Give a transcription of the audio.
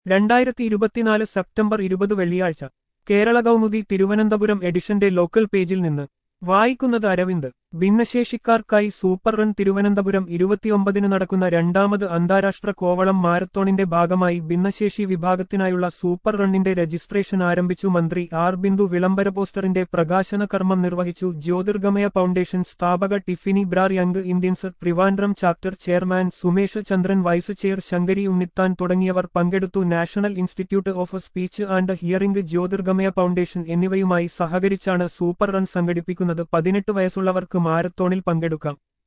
രണ്ടായിരത്തി ഇരുപത്തിനാല് സെപ്റ്റംബർ ഇരുപത് വെള്ളിയാഴ്ച കേരള കൗമുദി തിരുവനന്തപുരം എഡിഷന്റെ ലോക്കൽ പേജിൽ നിന്ന് വായിക്കുന്നത് അരവിന്ദ് ഭിന്നശേഷിക്കാർക്കായി സൂപ്പർ റൺ തിരുവനന്തപുരം ഇരുപത്തിയൊമ്പതിന് നടക്കുന്ന രണ്ടാമത് അന്താരാഷ്ട്ര കോവളം മാരത്തോണിന്റെ ഭാഗമായി ഭിന്നശേഷി വിഭാഗത്തിനായുള്ള സൂപ്പർ റണ്ണിന്റെ രജിസ്ട്രേഷൻ ആരംഭിച്ചു മന്ത്രി ആർ ബിന്ദു വിളംബര പോസ്റ്ററിന്റെ പ്രകാശന കർമ്മം നിർവഹിച്ചു ജ്യോതിർഗമയ ഫൗണ്ടേഷൻ സ്ഥാപക Tiffany Brar young Indians Trivandrum chapter chairman Sumesh Chandran vice chair Shankari Unnithan തുടങ്ങിയവർ പങ്കെടുത്തു national institute of speech and hearing Jyothirgamaya foundation എന്നിവയുമായി സഹകരിച്ചാണ് സൂപ്പർ റൺ സംഘടിപ്പിക്കുന്നത് പതിനെട്ട് വയസ്സുള്ളവർക്ക് മാരത്തോണിൽ പങ്കെടുക്കാം